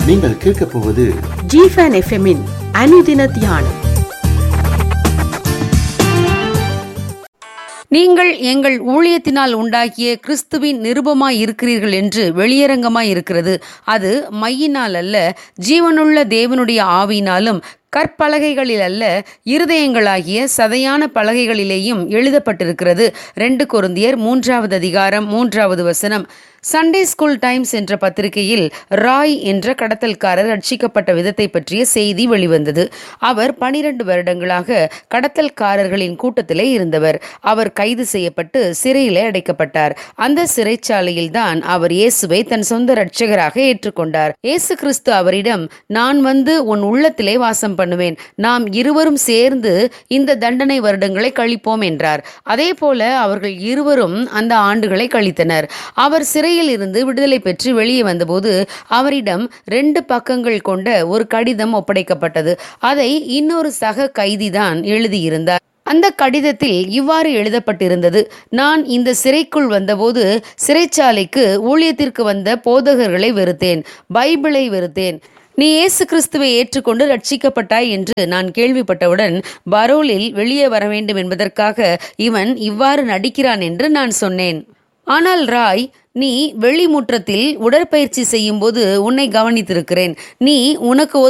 நீங்கள் கேட்கப் போவது ஜிஃபன் எஃப்எம்மின் அனுதின தியானம் நீங்கள் எங்கள் ஊழியத்தினால் உண்டாக்கிய கிறிஸ்துவின் நிருபமாய் இருக்கிறீர்கள் என்று வெளியரங்கமாய் இருக்கிறது அது மையினால் அல்ல ஜீவனுள்ள தேவனுடைய ஆவியினாலும் கற்பலகைகளில் அல்ல இருதயங்களாகிய சதையான பலகைகளிலேயும் எழுதப்பட்டிருக்கிறது ரெண்டு கொருந்தியர் மூன்றாவது அதிகாரம் மூன்றாவது வசனம் சண்டே ஸ்கூல் டைம்ஸ் என்ற பத்திரிகையில் ராய் என்ற கடத்தல்காரர் ரட்சிக்கப்பட்ட விதத்தை பற்றிய செய்தி வெளிவந்தது அவர் பனிரெண்டு வருடங்களாக கடத்தல்காரர்களின் கூட்டத்திலே இருந்தவர் அவர் கைது செய்யப்பட்டு சிறையிலே அடைக்கப்பட்டார் அந்த சிறைச்சாலையில் தான் அவர் இயேசுவை தன் சொந்த இரட்சகராக ஏற்றுக்கொண்டார் இயேசு கிறிஸ்து அவரிடம் நான் வந்து உன் உள்ளத்திலே வாசம் பண்ணுவேன் நாம் இருவரும் சேர்ந்து இந்த தண்டனை வருடங்களை கழிப்போம் என்றார் அதே போல அவர்கள் இருவரும் அந்த ஆண்டுகளை கழித்தனர் அவர் சிறையில் இருந்து விடுதலை பெற்று வெளியே வந்தபோது அவரிடம் ரெண்டு பக்கங்கள் கொண்ட ஒரு கடிதம் ஒப்படைக்கப்பட்டது அதை இன்னொரு சக கைதிதான் எழுதியிருந்தார் அந்த கடிதத்தில் இவ்வாறு எழுதப்பட்டிருந்தது நான் இந்த சிறைக்குள் வந்தபோது சிறைச்சாலைக்கு ஊழியத்திற்கு வந்த போதகர்களை வெறுத்தேன் பைபிளை வெறுத்தேன் நீ இயேசு கிறிஸ்துவை ஏற்றுக்கொண்டு ரட்சிக்கப்பட்டாய் என்று நான் கேள்விப்பட்டவுடன் பரோலில் வெளியே வர வேண்டும் என்பதற்காக இவன் இவ்வாறு நடிக்கிறான் என்று நான் சொன்னேன் ஆனால் ராய் நீ வெளிமுற்றத்தில் உடற்பயிற்சி செய்யும்போது உன்னை கவனித்திருக்கிறேன் நீ உனக்கு